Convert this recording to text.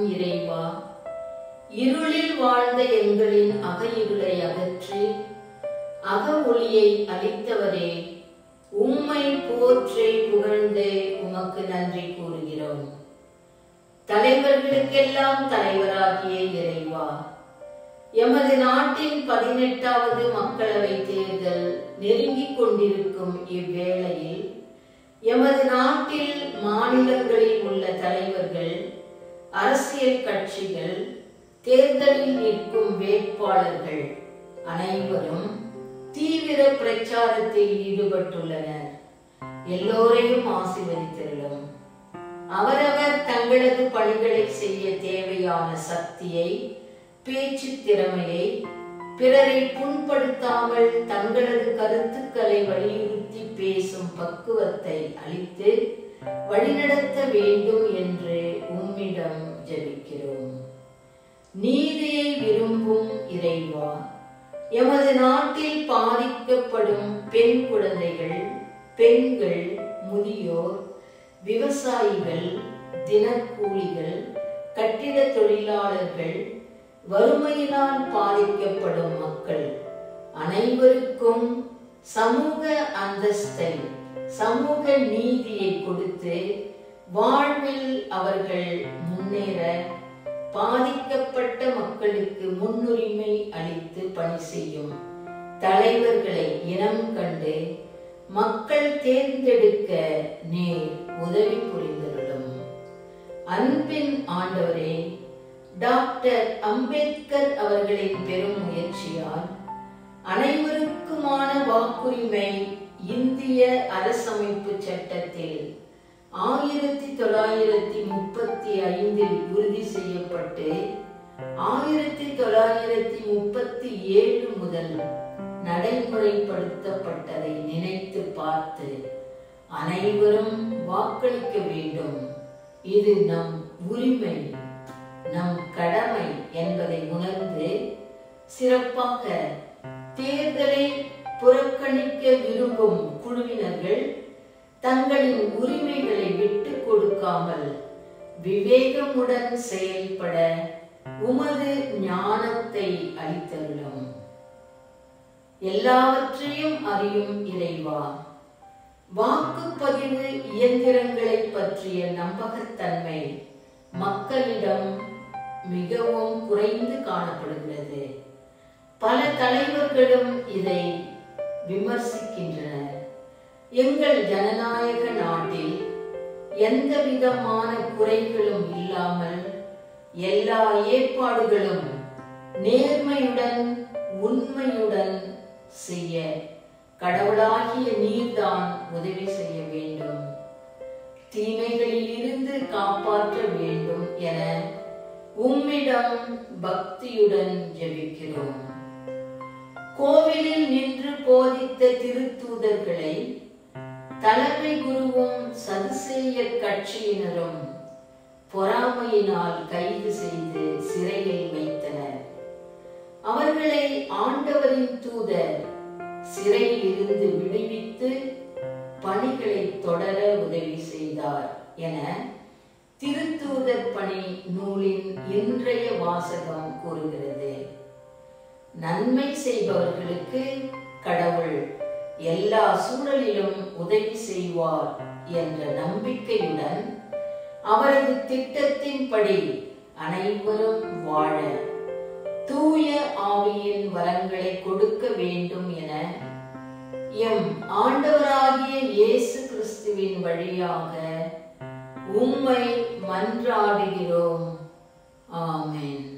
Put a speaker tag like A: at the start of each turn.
A: இறைவா இருளில் வாழ்ந்த எங்களின் அக இருளை அகற்றி அக ஒளியை அளித்தவரே உம்மை போற்றி புகழ்ந்து உமக்கு நன்றி கூறுகிறோம் தலைவர்களுக்கெல்லாம் தலைவராகிய இறைவா எமது நாட்டின் பதினெட்டாவது மக்களவை தேர்தல் நெருங்கிக் கொண்டிருக்கும் இவ்வேளையில் எமது நாட்டில் மாநிலங்களில் உள்ள தலைவர்கள் அரசியல் கட்சிகள் தேர்தலில் நிற்கும் வேட்பாளர்கள் அனைவரும் தீவிர பிரச்சாரத்தில் ஈடுபட்டுள்ளனர் எல்லோரையும் ஆசீர்வதித்தருளும் அவரவர் தங்களது பணிகளை செய்ய தேவையான சக்தியை பேச்சு திறமையை பிறரை புண்படுத்தாமல் தங்களது கருத்துக்களை வலியுறுத்தி பேசும் பக்குவத்தை அளித்து வழிநடத்த வேண்டும் என்று உம்மிடம் ஜெபிக்கிறோம் நீதியை விரும்பும் இறைவா எமது நாட்டில் பாதிக்கப்படும் பெண் குழந்தைகள் பெண்கள் முதியோர் விவசாயிகள் தினக்கூலிகள் கட்டிட தொழிலாளர்கள் வறுமையினால் பாதிக்கப்படும் மக்கள் அனைவருக்கும் சமூக அந்தஸ்தை சமூக நீதியை கொடுத்து வாழ்வில் அவர்கள் முன்னேற பாதிக்கப்பட்ட மக்களுக்கு முன்னுரிமை அளித்து பணி செய்யும் தலைவர்களை இனம் கண்டு மக்கள் தேர்ந்தெடுக்க நேர் உதவி புரிந்தருளும் அன்பின் ஆண்டவரே டாக்டர் அம்பேத்கர் அவர்களின் பெரும் முயற்சியால் அனைவருக்குமான வாக்குரிமை இந்திய அரசமைப்பு சட்டத்தில் ஆயிரத்தி தொள்ளாயிரத்தி முப்பத்தி ஐந்தில் உறுதி செய்யப்பட்டு ஆயிரத்தி தொள்ளாயிரத்தி முப்பத்தி ஏழு முதல் நடைமுறைப்படுத்தப்பட்டதை நினைத்து பார்த்து அனைவரும் வாக்களிக்க வேண்டும் இது நம் உரிமை நம் கடமை என்பதை உணர்ந்து சிறப்பாக தேர்தலை புறக்கணிக்க விரும்பும் குழுவினர்கள் தங்களின் உரிமைகளை விட்டு கொடுக்காமல் விவேகமுடன் செயல்பட உமது ஞானத்தை அளித்தருளும் எல்லாவற்றையும் அறியும் இறைவா வாக்குப்பதிவு இயந்திரங்களை பற்றிய நம்பகத்தன்மை மக்களிடம் மிகவும் குறைந்து காணப்படுகிறது பல தலைவர்களும் இதை விமர்சிக்கின்றனர் எங்கள் ஜனநாயக நாட்டில் எந்த விதமான குறைகளும் இல்லாமல் எல்லா ஏற்பாடுகளும் நேர்மையுடன் உண்மையுடன் செய்ய கடவுளாகிய நீர்தான் உதவி செய்ய வேண்டும் தீமைகளில் இருந்து காப்பாற்ற வேண்டும் என உம்மிடம் பக்தியுடன் ஜெபிக்கிறோம் கோவிலில் நின்று போதித்த திருத்தூதர்களை தலைமை குருவும் சதுசேயர் கட்சியினரும் பொறாமையினால் கைது செய்து சிறையில் வைத்தனர் அவர்களை ஆண்டவரின் தூதர் சிறையில் இருந்து விடுவித்து பணிகளை தொடர உதவி செய்தார் என திருத்தூதர் பணி நூலின் இன்றைய வாசகம் கூறுகிறது நன்மை செய்பவர்களுக்கு கடவுள் எல்லா சூழலிலும் உதவி செய்வார் என்ற நம்பிக்கையுடன் அவரது திட்டத்தின்படி அனைவரும் வாழ தூய ஆவியின் வரங்களை கொடுக்க வேண்டும் என எம் ஆண்டவராகிய இயேசு கிறிஸ்துவின் வழியாக உம்மை மன்றாடுகிறோம் ஆமென்